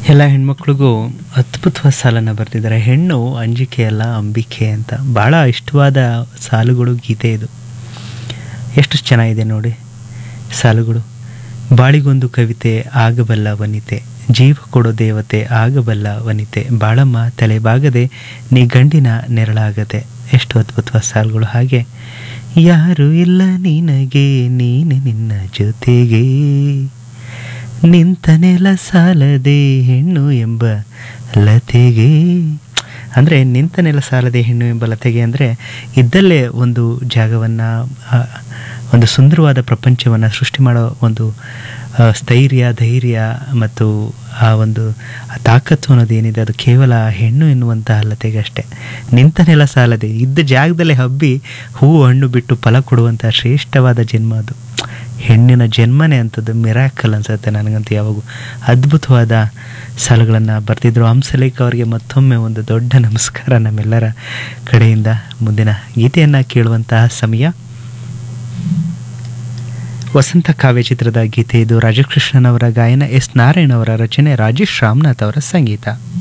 ಎಲ್ಲ ಹೆಣ್ಮಕ್ಳಿಗೂ ಅದ್ಭುತವಾದ ಸಾಲನ್ನು ಬರೆದಿದ್ದಾರೆ ಹೆಣ್ಣು ಅಂಜಿಕೆ ಅಲ್ಲ ಅಂಬಿಕೆ ಅಂತ ಭಾಳ ಇಷ್ಟವಾದ ಸಾಲುಗಳು ಗೀತೆ ಇದು ಎಷ್ಟು ಚೆನ್ನಾಗಿದೆ ನೋಡಿ ಸಾಲುಗಳು ಬಾಳಿಗೊಂದು ಕವಿತೆ ಆಗಬಲ್ಲ ವನಿತೆ ಜೀವ ಕೊಡೋ ದೇವತೆ ಆಗಬಲ್ಲ ವನಿತೆ ಬಾಳಮ್ಮ ತಲೆಬಾಗದೆ ನೀ ಗಂಡಿನ ನೆರಳಾಗದೆ ಎಷ್ಟು ಅದ್ಭುತವಾದ ಸಾಲುಗಳು ಹಾಗೆ ಯಾರು ಇಲ್ಲ ನಿನಗೆ ನೀನೆ ನಿನ್ನ ಜೊತೆಗೆ ನಿಂತ ನೆಲ ಸಾಲದೆ ಹೆಣ್ಣು ಎಂಬ ಲತೆಗೆ ಅಂದರೆ ನಿಂತ ನೆಲ ಸಾಲದೆ ಹೆಣ್ಣು ಎಂಬ ಲತೆಗೆ ಅಂದರೆ ಇದ್ದಲ್ಲೇ ಒಂದು ಜಾಗವನ್ನು ಒಂದು ಸುಂದರವಾದ ಪ್ರಪಂಚವನ್ನು ಸೃಷ್ಟಿ ಮಾಡೋ ಒಂದು ಆ, ಸ್ಥೈರ್ಯ ಧೈರ್ಯ ಮತ್ತು ಆ ಒಂದು ಆ ತಾಕತ್ತು ಅನ್ನೋದು ಏನಿದೆ ಅದು ಕೇವಲ ಹೆಣ್ಣು ಎನ್ನುವಂತಹ ಲತೆಗೆ ಅಷ್ಟೇ ನಿಂತ ನೆಲ ಸಾಲದೆ ಇದ್ದ ಜಾಗದಲ್ಲೇ ಹಬ್ಬಿ ಹೂವು ಹಣ್ಣು ಬಿಟ್ಟು ಫಲ ಕೊಡುವಂತಹ ಶ್ರೇಷ್ಠವಾದ ಜನ್ಮ ಅದು ಹೆಣ್ಣಿನ ಜನ್ಮನೇ ಅಂಥದ್ದು ಮಿರಾಕಲ್ ಅನ್ಸುತ್ತೆ ನನಗಂತೂ ಯಾವಾಗೂ ಅದ್ಭುತವಾದ ಸಾಲುಗಳನ್ನು ಬರ್ತಿದ್ರು ಹಂಸಲೇಖ ಅವರಿಗೆ ಮತ್ತೊಮ್ಮೆ ಒಂದು ದೊಡ್ಡ ನಮಸ್ಕಾರ ನಮ್ಮೆಲ್ಲರ ಕಡೆಯಿಂದ ಮುಂದಿನ ಗೀತೆಯನ್ನು ಕೇಳುವಂತಹ ಸಮಯ ವಸಂತ ಕಾವ್ಯ ಚಿತ್ರದ ಗೀತೆ ಇದು ರಾಜಕೃಷ್ಣನ್ ಅವರ ಗಾಯನ ಎಸ್ ನಾರಾಯಣ್ ಅವರ ರಚನೆ ರಾಜೇಶ್ ರಾಮನಾಥ್ ಅವರ ಸಂಗೀತ